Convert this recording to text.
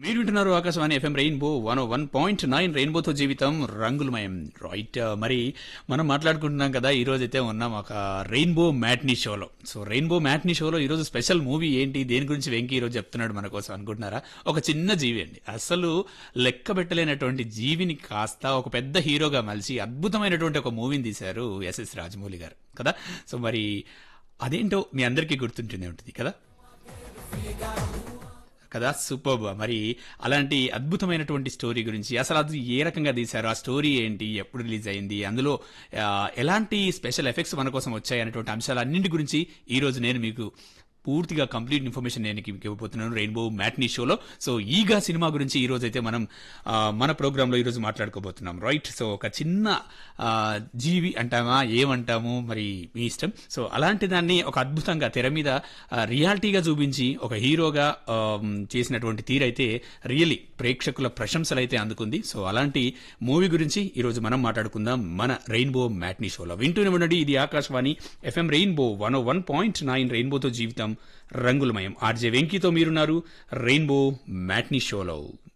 మీరు వింటున్నారు Akashvani FM rainbow one one point nine రెయిన్బోతో జీవితం రంగులమయం రైట్ మరి మనం మాట్లాడుకుంటున్నాం కదా ఈ రోజు అయితే ఉన్నాం ఒక రెయిన్బో మ్యాట్నీ షోలో సో రెయిన్బో మ్యాట్నీ షోలో ఈ రోజు స్పెషల్ మూవీ ఏంటి దేని గురించి వెంకీ ఈ రోజు చెప్తున్నాడు మన కోసం అనుకుంటున్నారా ఒక చిన్న జీవి అండి అసలు లెక్క పెట్టలేనటువంటి జీవిని కాస్త ఒక పెద్ద హీరోగా మలిచి అద్భుతమైనటువంటి ఒక మూవీని తీశారు ఎస్ఎస్ రాజమౌళి గారు కదా సో మరి అదేంటో మీ అందరికీ గుర్తుంటూనే ఉంటుంది కదా కదా సూపర్ మరి అలాంటి అద్భుతమైనటువంటి స్టోరీ గురించి అసలు అది ఏ రకంగా తీశారు ఆ స్టోరీ ఏంటి ఎప్పుడు రిలీజ్ అయింది అందులో ఆ, ఎలాంటి స్పెషల్ ఎఫెక్ట్స్ మన కోసం వచ్చాయి అనేటువంటి అంశాలు అన్నింటి గురించి ఈ రోజు నేను మీకు పూర్తిగా కంప్లీట్ ఇన్ఫర్మేషన్ నేను మీకు ఇవ్వబోతున్నాను రెయిన్బో మ్యాట్నీ షోలో సో ఈగా సినిమా గురించి ఈ రోజు అయితే మనం ఆ, మన ప్రోగ్రాంలో ఈరోజు మాట్లాడుకోబోతున్నాం రైట్ సో ఒక చిన్న ఆ, జీవి అంటామా ఏమంటాము మరి మీ ఇష్టం సో అలాంటి దాన్ని ఒక అద్భుతంగా తెర మీద ఆ, రియాలిటీగా చూపించి ఒక హీరోగా ఆ, చేసినటువంటి తీరైతే రియలీ ప్రేక్షకుల ప్రశంసలు అయితే అందుకుంది సో అలాంటి మూవీ గురించి ఈరోజు మనం మాట్లాడుకుందాం మన రెయిన్బో మ్యాట్నీ షోలో వింటూనే ఉండండి ఇది Akashvani FM rainbow one one point nine రెయిన్బోతో జీవితం రంగులమయం ఆర్జే వెంకీతో మీరున్నారు రెయిన్బో మ్యాట్నీ షోలో